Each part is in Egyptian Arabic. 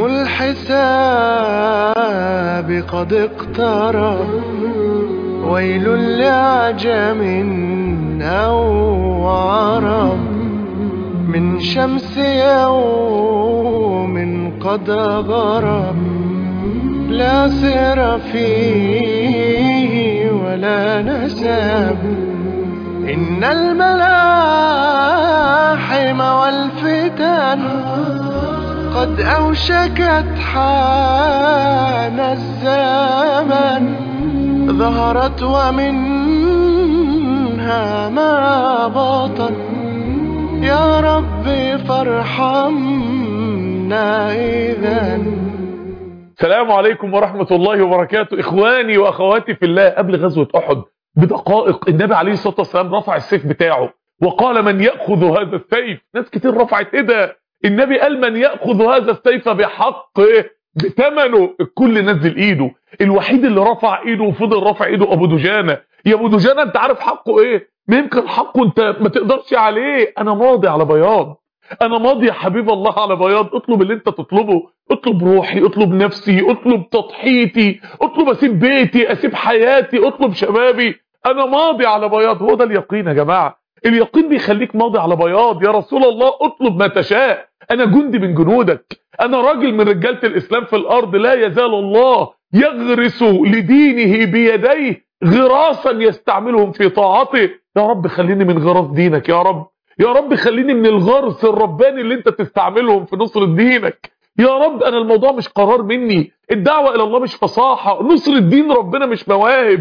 الحساب قد اقترب ويل لعجم أو عرب من شمس يوم قد غرب لا سر فيه ولا نسب إن الملاحم والفتن قد أوشكت حان الزمن ظهرت ومنها ما بطن يا ربي فارحمنا إذا السلام عليكم ورحمة الله وبركاته إخواني وأخواتي في الله قبل غزوة أحد بدقائق النبي عليه الصلاة والسلام رفع السيف بتاعه وقال من يأخذ هذا السيف ناس كتير رفعت إيه ده النبي قال من يأخذ هذا السيف بحقه بثمنه الكل نزل ايده الوحيد اللي رفع ايده وفضل رفع ايده ابو دجانه يا ابو دجانه انت عارف حقه ايه ما يمكن حقه انت ما تقدرش عليه انا ماضي على بياض انا ماضي يا حبيب الله على بياض اطلب اللي انت تطلبه اطلب روحي اطلب نفسي اطلب تضحيتي اطلب اسيب بيتي اسيب حياتي اطلب شبابي انا ماضي على بياض هو ده اليقين يا جماعه اليقين بيخليك ماضي على بياض يا رسول الله اطلب ما تشاء انا جندي من جنودك انا راجل من رجاله الاسلام في الارض لا يزال الله يغرس لدينه بيديه غراسا يستعملهم في طاعته يا رب خليني من غراس دينك يا رب يا رب خليني من الغرس الرباني اللي انت تستعملهم في نصر دينك يا رب انا الموضوع مش قرار مني الدعوة الى الله مش فصاحة نصر الدين ربنا مش مواهب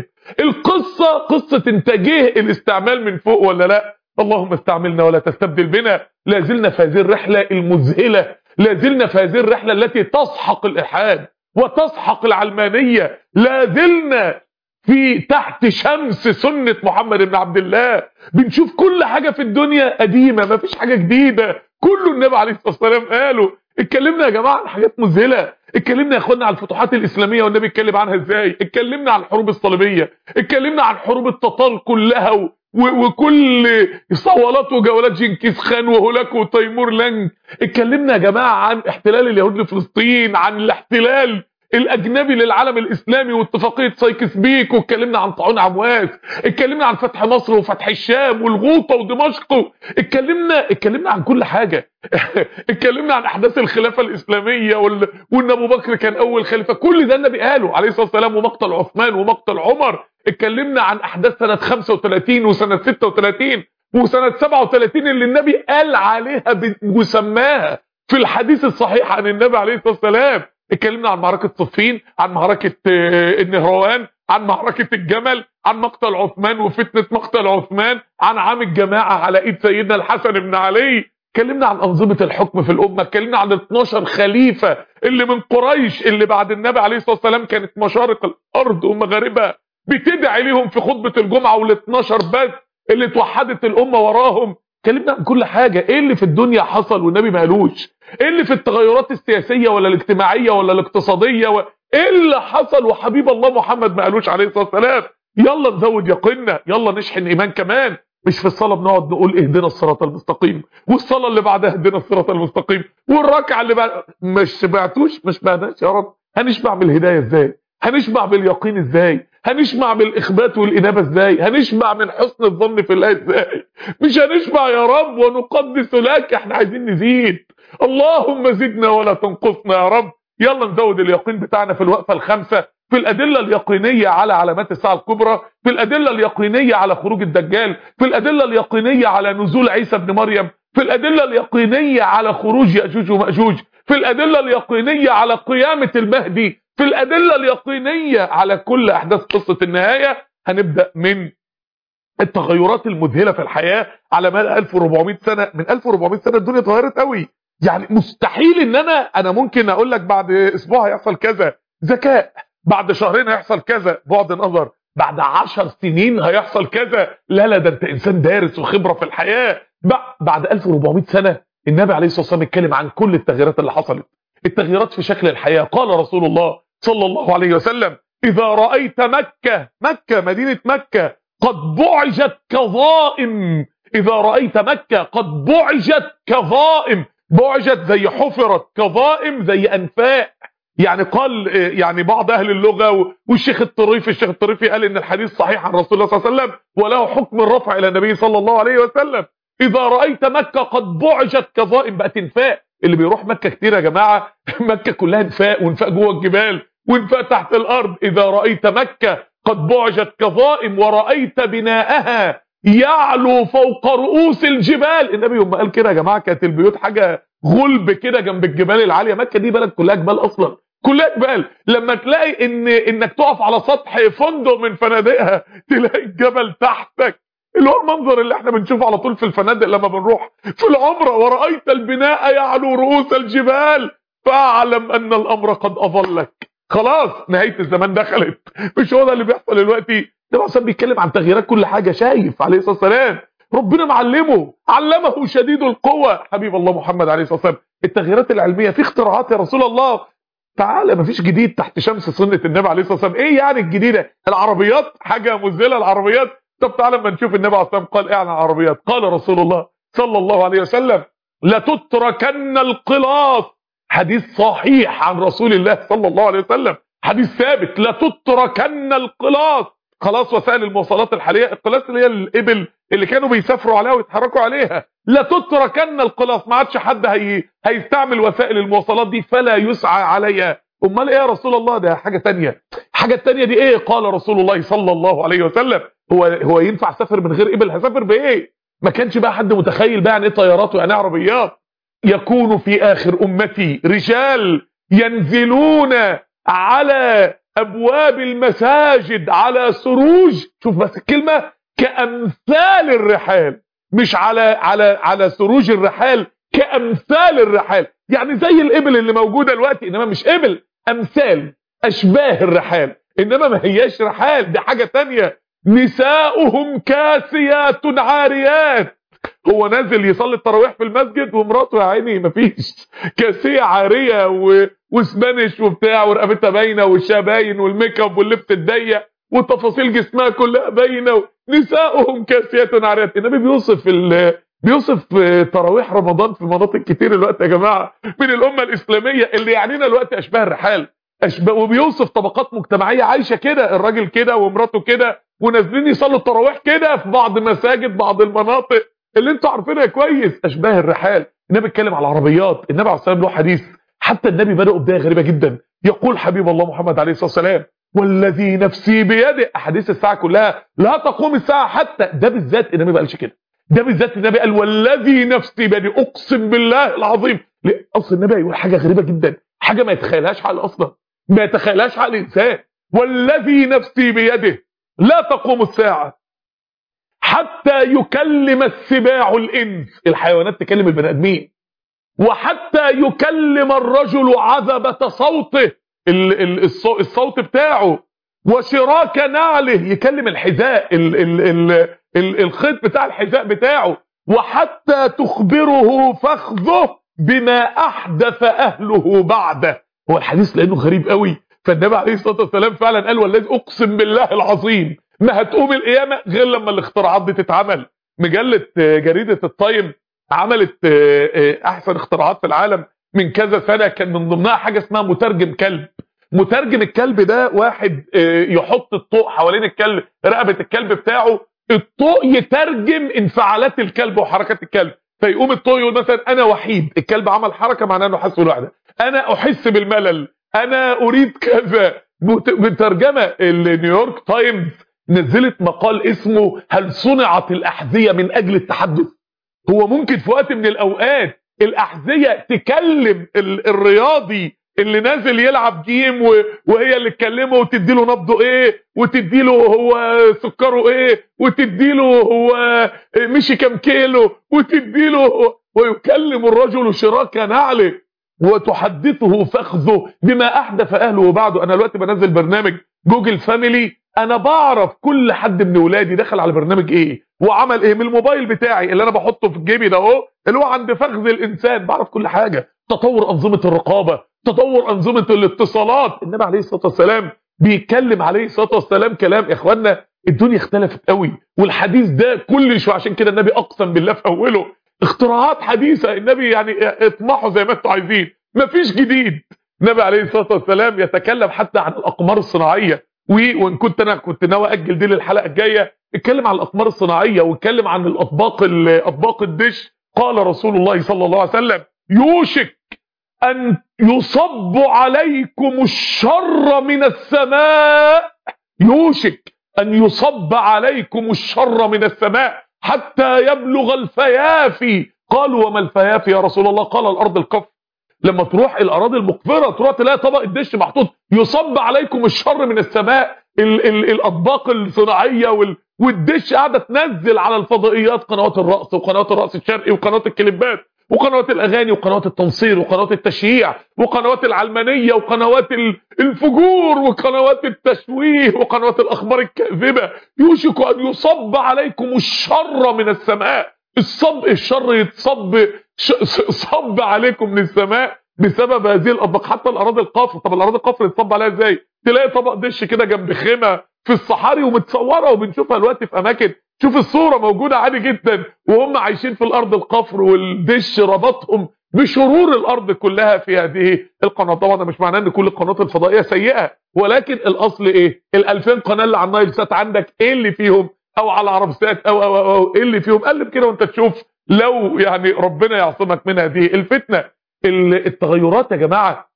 القصة قصة انتاجيه الاستعمال من فوق ولا لا اللهم استعملنا ولا تستبدل بنا لازلنا في هذه الرحلة المذهلة لازلنا في هذه الرحلة التي تسحق الإلحاد وتسحق العلمانية لازلنا في تحت شمس سنة محمد بن عبد الله بنشوف كل حاجة في الدنيا قديمة ما فيش حاجة جديدة كله النبي عليه الصلاة والسلام قاله اتكلمنا يا جماعة عن حاجات مذهلة اتكلمنا يا اخوانا عن الفتوحات الإسلامية والنبي اتكلم عنها ازاي اتكلمنا عن الحروب الصليبية اتكلمنا عن حروب التتار كلها و... وكل صولات وجولات جنكيز خان وهولاكو وتيمور لانج اتكلمنا يا جماعة عن احتلال اليهود لفلسطين عن الاحتلال الاجنبي للعالم الاسلامي واتفاقيه سايكس بيك واتكلمنا عن طاعون عمواس اتكلمنا عن فتح مصر وفتح الشام والغوطه ودمشق اتكلمنا اتكلمنا عن كل حاجه اتكلمنا عن احداث الخلافه الاسلاميه وال... وان ابو بكر كان اول خليفه كل ده النبي قاله عليه الصلاه والسلام ومقتل عثمان ومقتل عمر اتكلمنا عن احداث سنه 35 وسنه 36 وسنه 37 اللي النبي قال عليها وسماها في الحديث الصحيح عن النبي عليه الصلاه والسلام اتكلمنا عن معركة صفين عن معركة النهروان عن معركة الجمل عن مقتل عثمان وفتنة مقتل عثمان عن عام الجماعة على ايد سيدنا الحسن بن علي اتكلمنا عن أنظمة الحكم في الأمة اتكلمنا عن 12 خليفة اللي من قريش اللي بعد النبي عليه الصلاة والسلام كانت مشارق الأرض ومغاربها بتدعي ليهم في خطبة الجمعة وال 12 بس اللي توحدت الأمة وراهم اتكلمنا عن كل حاجة ايه اللي في الدنيا حصل والنبي ما قالوش ايه اللي في التغيرات السياسية ولا الاجتماعية ولا الاقتصادية و... ايه اللي حصل وحبيب الله محمد ما قالوش عليه الصلاة والسلام يلا نزود يقيننا يلا نشحن ايمان كمان مش في الصلاة بنقعد نقول اهدنا الصراط المستقيم والصلاة اللي بعدها اهدنا الصراط المستقيم والركعة اللي بعد مش سمعتوش مش بعدهاش يا رب هنشبع بالهداية ازاي هنشبع باليقين ازاي هنشبع بالاخبات والانابه ازاي هنشبع من حسن الظن في الله ازاي مش هنشبع يا رب ونقدس لك احنا عايزين نزيد اللهم زدنا ولا تنقصنا يا رب يلا نزود اليقين بتاعنا في الوقفه الخامسه في الادله اليقينيه على علامات الساعه الكبرى في الادله اليقينيه على خروج الدجال في الادله اليقينيه على نزول عيسى ابن مريم في الادله اليقينيه على خروج ياجوج وماجوج في الادله اليقينيه على قيامه المهدي في الأدلة اليقينية على كل أحداث قصة النهاية هنبدأ من التغيرات المذهلة في الحياة على مدى 1400 سنة من 1400 سنة الدنيا اتغيرت قوي يعني مستحيل ان انا انا ممكن اقول لك بعد اسبوع هيحصل كذا ذكاء بعد شهرين هيحصل كذا بعد نظر بعد عشر سنين هيحصل كذا لا لا ده انت انسان دارس وخبرة في الحياة بعد 1400 سنة النبي عليه الصلاة والسلام اتكلم عن كل التغييرات اللي حصلت التغييرات في شكل الحياة قال رسول الله صلى الله عليه وسلم إذا رأيت مكة مكة مدينة مكة قد بعجت كظائم إذا رأيت مكة قد بعجت كظائم بعجت زي حفرت كظائم زي انفاق يعني قال يعني بعض اهل اللغه والشيخ الطريفي الشيخ الطريفي قال ان الحديث صحيح عن رسول الله صلى الله عليه وسلم وله حكم الرفع الى النبي صلى الله عليه وسلم اذا رايت مكه قد بعجت كظائم بقت انفاق اللي بيروح مكه كتير يا جماعه مكه كلها انفاق وانفاق جوه الجبال وانفاق تحت الارض اذا رايت مكه قد بعجت كظائم ورأيت بناءها يعلو فوق رؤوس الجبال النبي يوم قال كده يا جماعه كانت البيوت حاجه غلب كده جنب الجبال العاليه مكه دي بلد كلها جبال اصلا كلها جبال لما تلاقي ان انك تقف على سطح فندق من فنادقها تلاقي الجبل تحتك اللي هو المنظر اللي احنا بنشوفه على طول في الفنادق لما بنروح في العمره ورأيت البناء يعلو رؤوس الجبال فاعلم ان الامر قد اظلك خلاص نهايه الزمان دخلت مش هو ده اللي بيحصل دلوقتي ده مثلا بيتكلم عن تغييرات كل حاجه شايف عليه الصلاه والسلام ربنا معلمه علمه شديد القوه حبيب الله محمد عليه الصلاه والسلام التغييرات العلميه في اختراعات يا رسول الله تعالى مفيش جديد تحت شمس سنه النبي عليه الصلاه والسلام ايه يعني الجديده العربيات حاجه مذله العربيات طب تعالى اما نشوف النبي عليه الصلاه والسلام قال ايه عن العربيات قال رسول الله صلى الله عليه وسلم لتتركن القلاص حديث صحيح عن رسول الله صلى الله عليه وسلم حديث ثابت لتتركن القلاص خلاص وسائل المواصلات الحاليه القلاص اللي هي الابل اللي كانوا بيسافروا عليها ويتحركوا عليها لتتركن القلاص ما عادش حد هي... هيستعمل وسائل المواصلات دي فلا يسعى عليها امال ايه يا رسول الله ده حاجه تانية الحاجه التانية دي ايه قال رسول الله صلى الله عليه وسلم هو هو ينفع اسافر من غير ابل هسافر بايه ما كانش بقى حد متخيل بقى يعني ايه طيارات ويعني ايه عربيات يكون في آخر أمتي رجال ينزلون على أبواب المساجد على سروج شوف بس الكلمة كأمثال الرحال مش على على على سروج الرحال كأمثال الرحال يعني زي الإبل اللي موجودة دلوقتي إنما مش إبل أمثال أشباه الرحال إنما ما هياش رحال دي حاجة تانية نساؤهم كاسيات عاريات هو نازل يصلي التراويح في المسجد ومراته يا عيني مفيش كاسيه عاريه و... وسبانش وبتاع ورقبتها باينه وشها باين والميك اب واللبس الضيق وتفاصيل جسمها كلها باينه نساؤهم كاسيات عاريات النبي بيوصف ال... بيوصف تراويح رمضان في مناطق كتير الوقت يا جماعه من الامه الاسلاميه اللي يعنينا الوقت اشباه الرحال أشباه وبيوصف طبقات مجتمعيه عايشه كده الراجل كده ومراته كده ونازلين يصلوا التراويح كده في بعض مساجد بعض المناطق اللي انتوا عارفينها كويس اشباه الرحال النبي اتكلم على العربيات النبي عليه الصلاه والسلام له حديث حتى النبي بدا بدايه غريبه جدا يقول حبيب الله محمد عليه الصلاه والسلام والذي نفسي بيده احاديث الساعه كلها لا تقوم الساعه حتى ده بالذات النبي ما قالش كده ده بالذات النبي قال والذي نفسي بيده اقسم بالله العظيم اصل النبي يقول حاجه غريبه جدا حاجه ما يتخيلهاش عقل اصلا ما يتخيلهاش عقل انسان والذي نفسي بيده لا تقوم الساعه حتى يكلم السباع الانس الحيوانات تكلم البني ادمين وحتى يكلم الرجل عذبة صوته ال ال الصوت بتاعه وشراك نعله يكلم الحذاء ال ال ال ال الخيط بتاع الحذاء بتاعه وحتى تخبره فخذه بما احدث اهله بعده هو الحديث لانه غريب قوي فالنبي عليه الصلاه والسلام فعلا قال والذي اقسم بالله العظيم ما هتقوم القيامة غير لما الاختراعات دي تتعمل مجلة جريدة التايم عملت احسن اختراعات في العالم من كذا سنة كان من ضمنها حاجة اسمها مترجم كلب مترجم الكلب ده واحد يحط الطوق حوالين الكلب رقبة الكلب بتاعه الطوق يترجم انفعالات الكلب وحركات الكلب فيقوم الطوق يقول مثلا انا وحيد الكلب عمل حركة معناه انه حاسس بالوحدة انا احس بالملل انا اريد كذا بترجمة النيويورك تايمز نزلت مقال اسمه هل صنعت الأحذية من أجل التحدث هو ممكن في وقت من الأوقات الأحذية تكلم الرياضي اللي نازل يلعب جيم وهي اللي تكلمه وتديله نبضه ايه وتديله هو سكره ايه وتديله هو مشي كام كيلو وتديله ويكلم الرجل شراك نعله وتحدثه فخذه بما احدث اهله بعده انا دلوقتي بنزل برنامج جوجل فاميلي انا بعرف كل حد من ولادي دخل على برنامج ايه وعمل ايه من الموبايل بتاعي اللي انا بحطه في جيبي ده اهو اللي هو عند فخذ الانسان بعرف كل حاجه تطور انظمه الرقابه تطور انظمه الاتصالات النبي عليه الصلاه والسلام بيتكلم عليه الصلاه والسلام كلام يا اخوانا الدنيا اختلفت قوي والحديث ده كل شويه عشان كده النبي اقسم بالله في اوله اختراعات حديثه النبي يعني اطمحوا زي ما انتم عايزين مفيش جديد النبي عليه الصلاه والسلام يتكلم حتى عن الاقمار الصناعيه وان كنت انا كنت ناوي اجل دي للحلقه الجايه اتكلم عن الاقمار الصناعيه واتكلم عن الاطباق اطباق الدش قال رسول الله صلى الله عليه وسلم يوشك ان يصب عليكم الشر من السماء يوشك ان يصب عليكم الشر من السماء حتى يبلغ الفيافي قالوا وما الفيافي يا رسول الله قال الارض الكف لما تروح الاراضي المقفره تروح تلاقي طبق الدش محطوط يصب عليكم الشر من السماء ال ال الاطباق الصناعيه وال والدش قاعده تنزل على الفضائيات قنوات الرقص وقنوات الرقص الشرقي وقنوات الكليبات وقنوات الاغاني وقنوات التنصير وقنوات التشييع وقنوات العلمانيه وقنوات الفجور وقنوات التشويه وقنوات الاخبار الكاذبه يوشك ان يصب عليكم الشر من السماء الصب الشر يتصب صب عليكم من السماء بسبب هذه الاطباق حتى الاراضي القفر طب الاراضي القفر يتصب عليها ازاي تلاقي طبق دش كده جنب خيمه في الصحاري ومتصوره وبنشوفها دلوقتي في اماكن شوف الصوره موجوده عادي جدا وهم عايشين في الارض القفر والدش ربطهم بشرور الارض كلها في هذه القناه طبعا ده مش معناه ان كل القنوات الفضائيه سيئه ولكن الاصل ايه ال2000 قناه اللي على النايل سات عندك ايه اللي فيهم او على عرب سات أو, أو, أو, او ايه اللي فيهم قلب كده وانت تشوف لو يعني ربنا يعصمك من هذه الفتنه التغيرات يا جماعه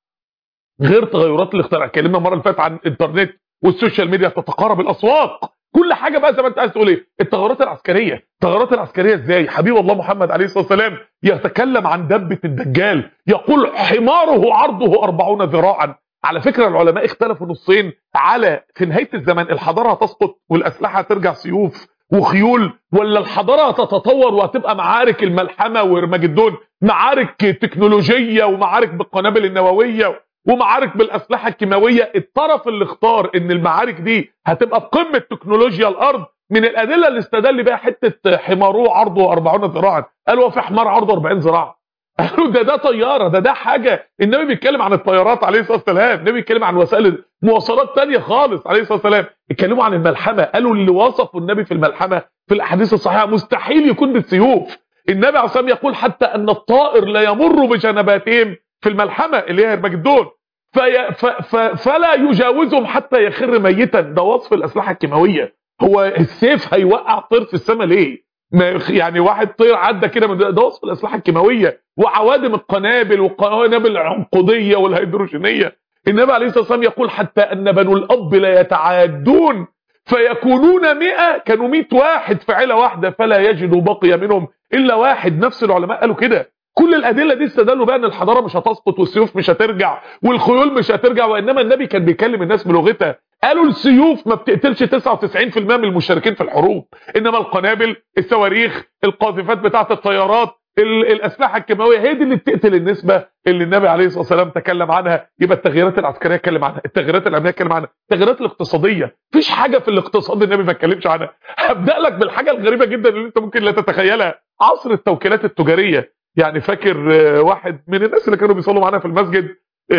غير تغيرات الاختراع اتكلمنا المره اللي فاتت عن الانترنت والسوشيال ميديا تتقارب الاسواق كل حاجه بقى زي ما انت عايز تقول ايه التغيرات العسكريه التغيرات العسكريه ازاي حبيب الله محمد عليه الصلاه والسلام يتكلم عن دبه الدجال يقول حماره عرضه 40 ذراعا على فكره العلماء اختلفوا نصين على في نهايه الزمان الحضاره هتسقط والاسلحه هترجع سيوف وخيول ولا الحضاره هتتطور وهتبقى معارك الملحمه وارمجدون معارك تكنولوجيه ومعارك بالقنابل النوويه ومعارك بالاسلحه الكيماويه الطرف اللي اختار ان المعارك دي هتبقى بقمه تكنولوجيا الارض من الادله اللي استدل بيها حته حماروه عرضه 40 ذراعا قالوا في حمار عرضه 40 ذراع قالوا ده ده طياره ده ده حاجه النبي بيتكلم عن الطيارات عليه الصلاه والسلام النبي بيتكلم عن وسائل مواصلات تانية خالص عليه الصلاه والسلام اتكلموا عن الملحمه قالوا اللي وصفوا النبي في الملحمه في الاحاديث الصحيحه مستحيل يكون بالسيوف النبي عليه الصلاه والسلام يقول حتى ان الطائر لا يمر بجنباتهم في الملحمه اللي هي المجدون في ف ف فلا يجاوزهم حتى يخر ميتا ده وصف الاسلحه الكيماويه هو السيف هيوقع طير في السماء ليه ما يعني واحد طير عدى كده من ده وصف الاسلحه الكيماويه وعوادم القنابل والقنابل العنقوديه والهيدروجينيه النبي عليه الصلاه والسلام يقول حتى ان بنو الاب لا يتعادون فيكونون 100 كانوا 100 واحد في عيله واحده فلا يجدوا بقي منهم الا واحد نفس العلماء قالوا كده كل الادله دي استدلوا بقى ان الحضاره مش هتسقط والسيوف مش هترجع والخيول مش هترجع وانما النبي كان بيكلم الناس بلغتها قالوا السيوف ما بتقتلش 99% من المشاركين في الحروب انما القنابل الصواريخ القاذفات بتاعه الطيارات الاسلحه الكيماويه هي دي اللي بتقتل النسبه اللي النبي عليه الصلاه والسلام تكلم عنها يبقى التغييرات العسكريه اتكلم عنها التغييرات الامنيه اتكلم عنها التغييرات الاقتصاديه مفيش حاجه في الاقتصاد النبي ما اتكلمش عنها هبدا لك بالحاجه الغريبه جدا اللي انت ممكن لا تتخيلها عصر التوكيلات التجاريه يعني فاكر واحد من الناس اللي كانوا بيصلوا معانا في المسجد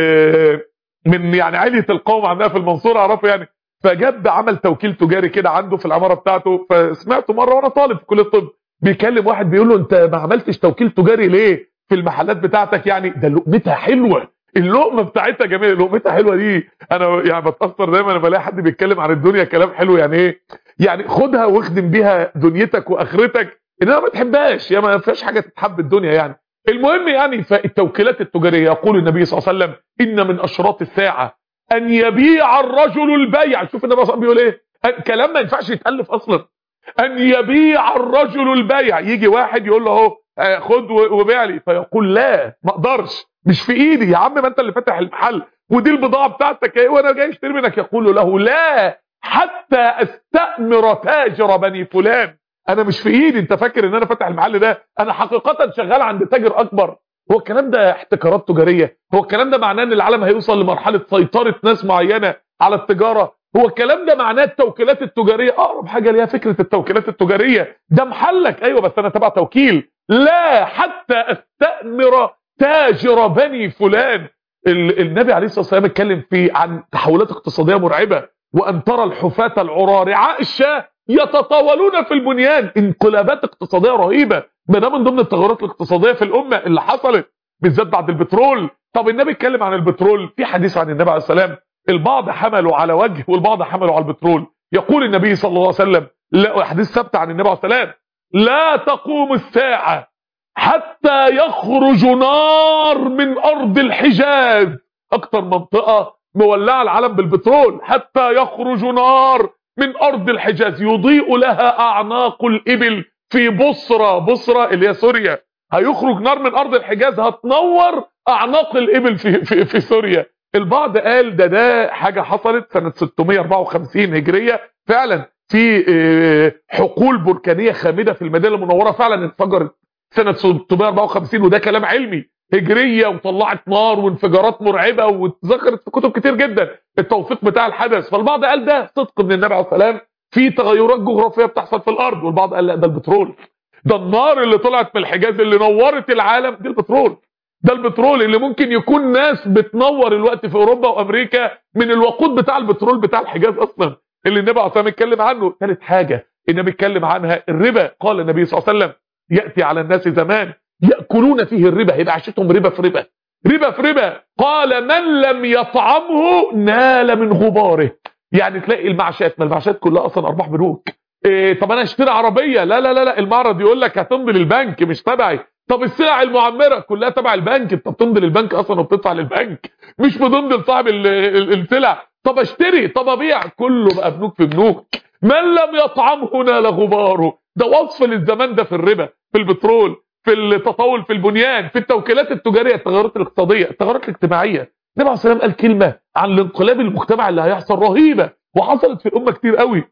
من يعني عاليه القوم عندنا في المنصوره اعرفه يعني فجاب عمل توكيل تجاري كده عنده في العماره بتاعته فسمعته مره وانا طالب في كليه الطب بيكلم واحد بيقول له انت ما عملتش توكيل تجاري ليه في المحلات بتاعتك يعني ده لقمتها حلوه اللقمه بتاعتها جميله لقمتها حلوه دي انا يعني بتاثر دايما لما بلاقي حد بيتكلم عن الدنيا كلام حلو يعني ايه يعني خدها واخدم بيها دنيتك واخرتك انما ما تحبهاش يا ما فيهاش حاجه تتحب الدنيا يعني المهم يعني فالتوكيلات التجاريه يقول النبي صلى الله عليه وسلم ان من اشراط الساعه ان يبيع الرجل البيع شوف النبي صلى الله عليه وسلم بيقول ايه كلام ما ينفعش يتالف اصلا ان يبيع الرجل البيع يجي واحد يقول له اهو خد وبيع لي فيقول لا ما اقدرش مش في ايدي يا عم ما انت اللي فاتح المحل ودي البضاعه بتاعتك ايه وانا جاي اشتري منك يقول له لا حتى استأمر تاجر بني فلان انا مش في ايدي انت فاكر ان انا فاتح المحل ده انا حقيقه شغال عند تاجر اكبر هو الكلام ده احتكارات تجاريه هو الكلام ده معناه ان العالم هيوصل لمرحله سيطره ناس معينه على التجاره هو الكلام ده معناه التوكيلات التجاريه اقرب حاجه ليها فكره التوكيلات التجاريه ده محلك ايوه بس انا تبع توكيل لا حتى استأمر تاجر بني فلان النبي عليه الصلاه والسلام اتكلم في عن تحولات اقتصاديه مرعبه وان ترى الحفاة العراة رعاء الشاه يتطاولون في البنيان انقلابات اقتصاديه رهيبه ما ده من ضمن التغيرات الاقتصاديه في الامه اللي حصلت بالذات بعد البترول طب النبي اتكلم عن البترول في حديث عن النبي عليه السلام البعض حملوا على وجه والبعض حملوا على البترول يقول النبي صلى الله عليه وسلم لا حديث ثابت عن النبي عليه السلام لا تقوم الساعه حتى يخرج نار من ارض الحجاز اكتر منطقه مولعه العالم بالبترول حتى يخرج نار من ارض الحجاز يضيء لها اعناق الابل في بصرة بصرة اللي هي سوريا هيخرج نار من ارض الحجاز هتنور اعناق الابل في في, في سوريا البعض قال ده ده حاجه حصلت سنه 654 هجريه فعلا في حقول بركانيه خامده في المدينه المنوره فعلا انفجرت سنه 654 وده كلام علمي هجريه وطلعت نار وانفجارات مرعبه واتذكرت في كتب كتير جدا التوثيق بتاع الحدث فالبعض قال ده صدق من النبي عليه السلام في تغيرات جغرافيه بتحصل في الارض والبعض قال لا ده البترول ده النار اللي طلعت من الحجاز اللي نورت العالم دي البترول ده البترول اللي ممكن يكون ناس بتنور الوقت في اوروبا وامريكا من الوقود بتاع البترول بتاع الحجاز اصلا اللي النبي عليه الصلاه اتكلم عنه ثالث حاجه النبي اتكلم عنها الربا قال النبي صلى الله عليه وسلم ياتي على الناس زمان ياكلون فيه الربا هيبقى عيشتهم ربا في ربا ربا في ربا قال من لم يطعمه نال من غباره يعني تلاقي المعاشات ما المعاشات كلها اصلا ارباح بنوك إيه طب انا اشتري عربيه لا لا لا لا المعرض يقول لك هتمضي للبنك مش تبعي طب السلع المعمره كلها تبع البنك انت بتمضي للبنك اصلا وبتدفع للبنك مش بتمضي لصاحب السلع طب اشتري طب ابيع كله بقى بنوك في بنوك من لم يطعمه نال غباره ده وصف للزمان ده في الربا في البترول في التطاول في البنيان في التوكيلات التجاريه التغيرات الاقتصاديه التغيرات الاجتماعيه النبي عليه السلام قال كلمه عن الانقلاب المجتمع اللي هيحصل رهيبه وحصلت في الامه كتير قوي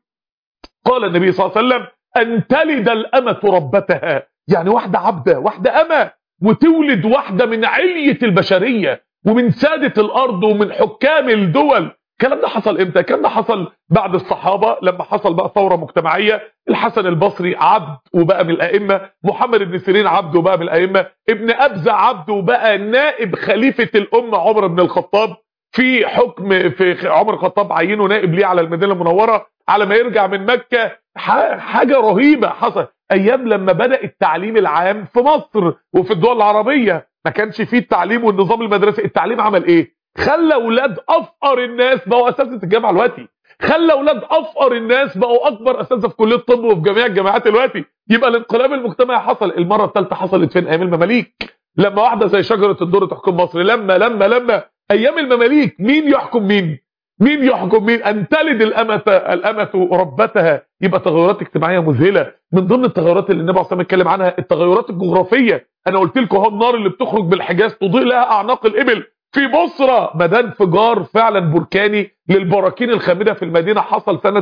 قال النبي صلى الله عليه وسلم ان تلد الامه ربتها يعني واحده عبده واحده امه وتولد واحده من عليه البشريه ومن ساده الارض ومن حكام الدول الكلام ده حصل امتى الكلام ده حصل بعد الصحابه لما حصل بقى ثوره مجتمعيه الحسن البصري عبد وبقى من الائمه محمد بن سيرين عبد وبقى من الائمه ابن ابزه عبد وبقى نائب خليفه الامه عمر بن الخطاب في حكم في عمر الخطاب عينه نائب ليه على المدينه المنوره على ما يرجع من مكه حاجه رهيبه حصل ايام لما بدا التعليم العام في مصر وفي الدول العربيه ما كانش فيه التعليم والنظام المدرسي التعليم عمل ايه خلى اولاد افقر الناس بقوا اساتذه الجامعه دلوقتي خلى اولاد افقر الناس بقوا اكبر اساتذه في كليه الطب وفي جميع الجامعات دلوقتي يبقى الانقلاب المجتمعي حصل المره الثالثه حصلت فين ايام المماليك لما واحده زي شجره الدر تحكم مصر لما لما لما ايام المماليك مين يحكم مين مين يحكم مين ان تلد الامه الامه ربتها يبقى تغيرات اجتماعيه مذهله من ضمن التغيرات اللي النبي عليه الصلاه اتكلم عنها التغيرات الجغرافيه انا قلت لكم اهو النار اللي بتخرج بالحجاز تضيء لها اعناق الابل في بصرة ما ده انفجار فعلا بركاني للبراكين الخامده في المدينه حصل سنه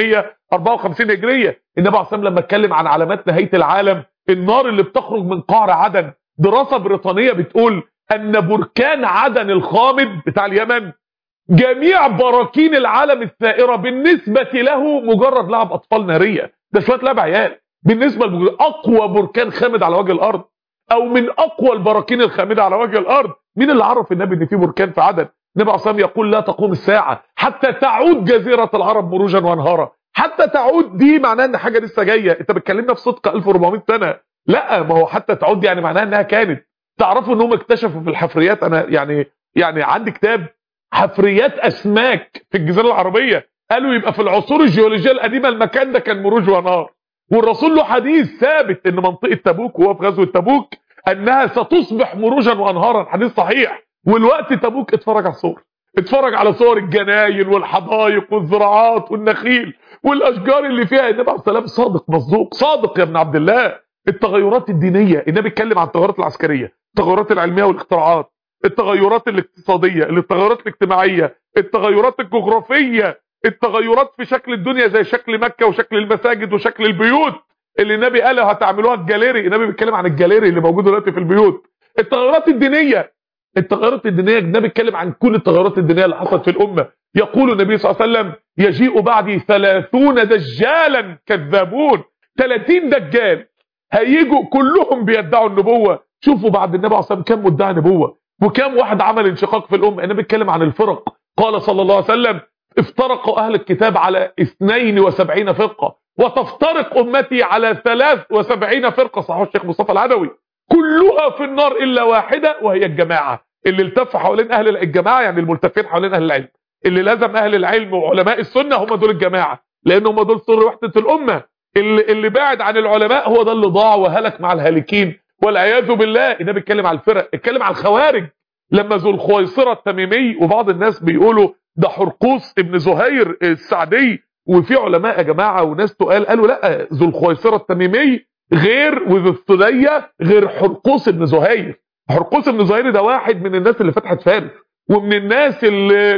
654 هجريه النبي عليه الصلاه لما اتكلم عن علامات نهايه العالم النار اللي بتخرج من قعر عدن دراسه بريطانيه بتقول ان بركان عدن الخامد بتاع اليمن جميع براكين العالم الثائره بالنسبه له مجرد لعب اطفال ناريه ده شويه لعب عيال بالنسبه لاقوى بركان خامد على وجه الارض او من اقوى البراكين الخامده على وجه الارض مين اللي عرف النبي ان في بركان في عدن النبي عليه الصلاه يقول لا تقوم الساعه حتى تعود جزيره العرب مروجا وانهارا حتى تعود دي معناها ان حاجه لسه جايه انت بتكلمنا في صدق 1400 سنه لا ما هو حتى تعود دي يعني معناها انها كانت تعرفوا انهم اكتشفوا في الحفريات انا يعني يعني عندي كتاب حفريات اسماك في الجزيره العربيه قالوا يبقى في العصور الجيولوجيه القديمه المكان ده كان مروج ونار والرسول له حديث ثابت ان منطقه تبوك وهو في غزوه تبوك انها ستصبح مروجا وانهارا حديث صحيح والوقت تبوك اتفرج على الصور اتفرج على صور الجناين والحدائق والزراعات والنخيل والاشجار اللي فيها النبي عليه السلام صادق مصدوق صادق يا ابن عبد الله التغيرات الدينيه النبي اتكلم عن التغيرات العسكريه التغيرات العلميه والاختراعات التغيرات الاقتصاديه التغيرات الاجتماعيه التغيرات الجغرافيه التغيرات في شكل الدنيا زي شكل مكه وشكل المساجد وشكل البيوت اللي النبي قال هتعملوها الجاليري النبي بيتكلم عن الجاليري اللي موجود دلوقتي في البيوت التغيرات الدينيه التغيرات الدينيه النبي اتكلم عن كل التغيرات الدينيه اللي حصلت في الامه يقول النبي صلى الله عليه وسلم يجيء بعدي ثلاثون دجالا كذابون 30 دجال هيجوا كلهم بيدعوا النبوه شوفوا بعد النبي عليه الصلاه والسلام كم مدعي نبوه وكم واحد عمل انشقاق في الامه النبي اتكلم عن الفرق قال صلى الله عليه وسلم افترق اهل الكتاب على 72 فرقه وتفترق امتي على 73 فرقه صحيح الشيخ مصطفى العدوي كلها في النار الا واحده وهي الجماعه اللي التف حوالين اهل الجماعه يعني الملتفين حوالين اهل العلم اللي لازم اهل العلم وعلماء السنه هم دول الجماعه لان هم دول سر وحده الامه اللي, اللي بعد عن العلماء هو ده اللي ضاع وهلك مع الهالكين والعياذ بالله النبي اتكلم على الفرق اتكلم على الخوارج لما ذو الخويصره التميمي وبعض الناس بيقولوا ده حرقوس ابن زهير السعدي وفي علماء يا جماعه وناس تقال قالوا لا ذو الخويصره التميمي غير وذو الثليه غير حرقوس ابن زهير حرقوس ابن زهير ده واحد من الناس اللي فتحت فارس ومن الناس اللي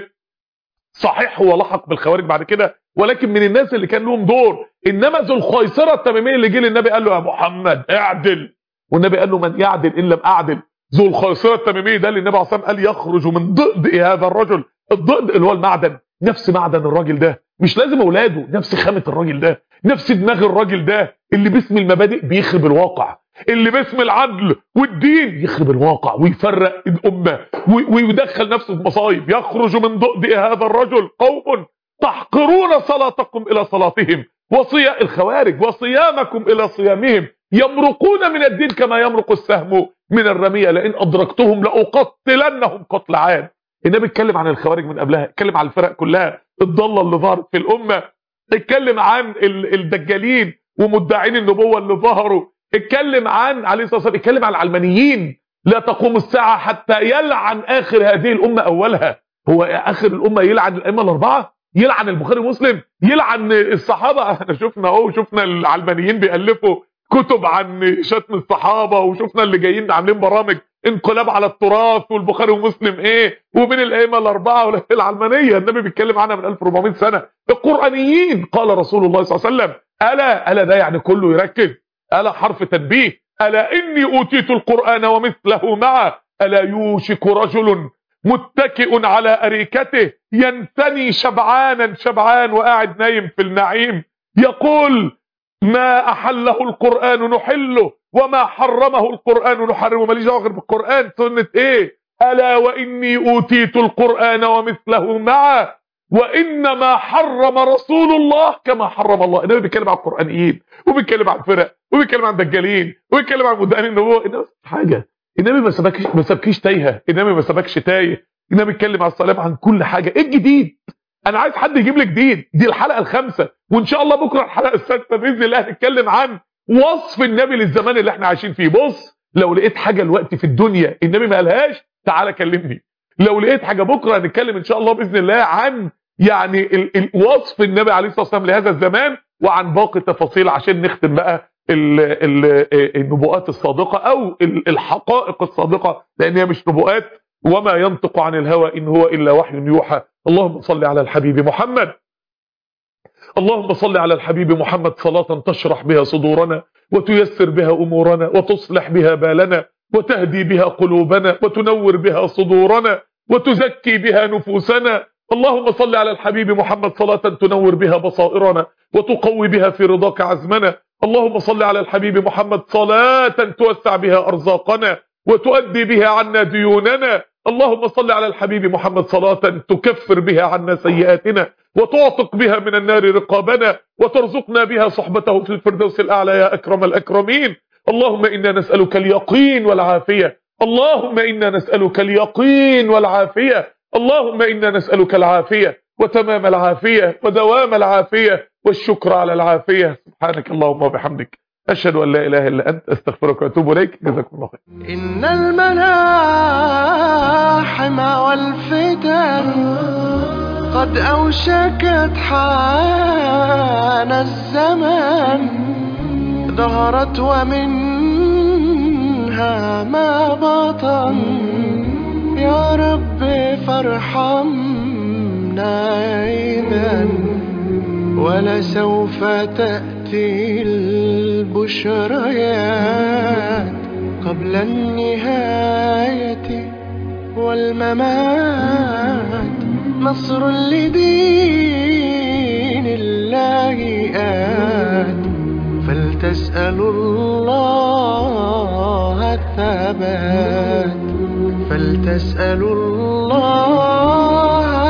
صحيح هو لحق بالخوارج بعد كده ولكن من الناس اللي كان لهم دور انما ذو الخيصره التميمي اللي جه للنبي قال له يا محمد اعدل والنبي قال له من يعدل ان لم اعدل ذو الخيصره التميمي ده اللي النبي عليه الصلاه قال يخرج من ضئد هذا الرجل الضئد اللي هو المعدن نفس معدن الراجل ده مش لازم اولاده نفس خامه الراجل ده نفس دماغ الراجل ده اللي باسم المبادئ بيخرب الواقع اللي باسم العدل والدين يخرب الواقع ويفرق الامه ويدخل نفسه في مصايب يخرج من ضئد هذا الرجل قوم تحقرون صلاتكم الى صلاتهم وصيا الخوارج وصيامكم الى صيامهم يمرقون من الدين كما يمرق السهم من الرميه لئن ادركتهم لاقتلنهم قتل عاد النبي اتكلم عن الخوارج من قبلها اتكلم عن الفرق كلها الضاله اللي ظهرت في الامه اتكلم عن الدجالين ومدعين النبوه اللي ظهروا اتكلم عن عليه الصلاه والسلام اتكلم عن العلمانيين لا تقوم الساعه حتى يلعن اخر هذه الامه اولها هو اخر الامه يلعن الائمه الاربعه يلعن البخاري ومسلم يلعن الصحابه احنا شفنا اهو شفنا العلمانيين بيالفوا كتب عن شتم الصحابه وشفنا اللي جايين عاملين برامج انقلاب على التراث والبخاري ومسلم ايه وبين الائمه الاربعه العلمانيه النبي بيتكلم عنها من 1400 سنه القرانيين قال رسول الله صلى الله عليه وسلم الا الا ده يعني كله يركز الا حرف تنبيه الا اني اوتيت القران ومثله معه الا يوشك رجل متكئ على اريكته ينثني شبعانا شبعان وقاعد نايم في النعيم يقول ما احله القران نحله وما حرمه القران نحرمه ماليش دعوه غير بالقران سنه ايه الا واني اوتيت القران ومثله معه وانما حرم رسول الله كما حرم الله النبي بيتكلم عن القرانيين وبيتكلم عن الفرق وبيتكلم عن الدجالين وبيتكلم عن مدعين النبوه النبي حاجه النبي ما سبكش ما سبكيش تايهه النبي ما سبكش تايه النبي بيتكلم على السلام عن كل حاجه ايه الجديد انا عايز حد يجيب لي جديد دي الحلقه الخامسه وان شاء الله بكره الحلقه السادسه باذن الله هنتكلم عن وصف النبي للزمان اللي احنا عايشين فيه بص لو لقيت حاجه الوقت في الدنيا النبي ما قالهاش تعالى كلمني لو لقيت حاجه بكره هنتكلم ان شاء الله باذن الله عن يعني ال ال وصف النبي عليه الصلاه والسلام لهذا الزمان وعن باقي التفاصيل عشان نختم بقى ال ال النبوءات الصادقه او الحقائق الصادقه لان هي مش نبوءات وما ينطق عن الهوى ان هو الا وحي يوحى اللهم صل على الحبيب محمد اللهم صل على الحبيب محمد صلاة تشرح بها صدورنا وتيسر بها أمورنا وتصلح بها بالنا وتهدي بها قلوبنا وتنور بها صدورنا وتزكي بها نفوسنا اللهم صل على الحبيب محمد صلاة تنور بها بصائرنا وتقوي بها في رضاك عزمنا اللهم صل على الحبيب محمد صلاة توسع بها أرزاقنا وتؤدي بها عنا ديوننا اللهم صل على الحبيب محمد صلاة تكفر بها عنا سيئاتنا وتعتق بها من النار رقابنا وترزقنا بها صحبته في الفردوس الأعلى يا أكرم الأكرمين اللهم إنا نسألك اليقين والعافية اللهم إنا نسألك اليقين والعافية اللهم إنا نسألك العافية وتمام العافية ودوام العافية والشكر على العافية سبحانك اللهم وبحمدك أشهد أن لا إله إلا أنت أستغفرك وأتوب إليك جزاكم الله خير إن الملاحم والفتن قد أوشكت حان الزمان ظهرت ومنها ما بطن يا رب فارحمنا إذا ولسوف تأتي البشريات قبل النهاية والممات نصر لدين الله آت فلتسألوا الله الثبات فلتسألوا الله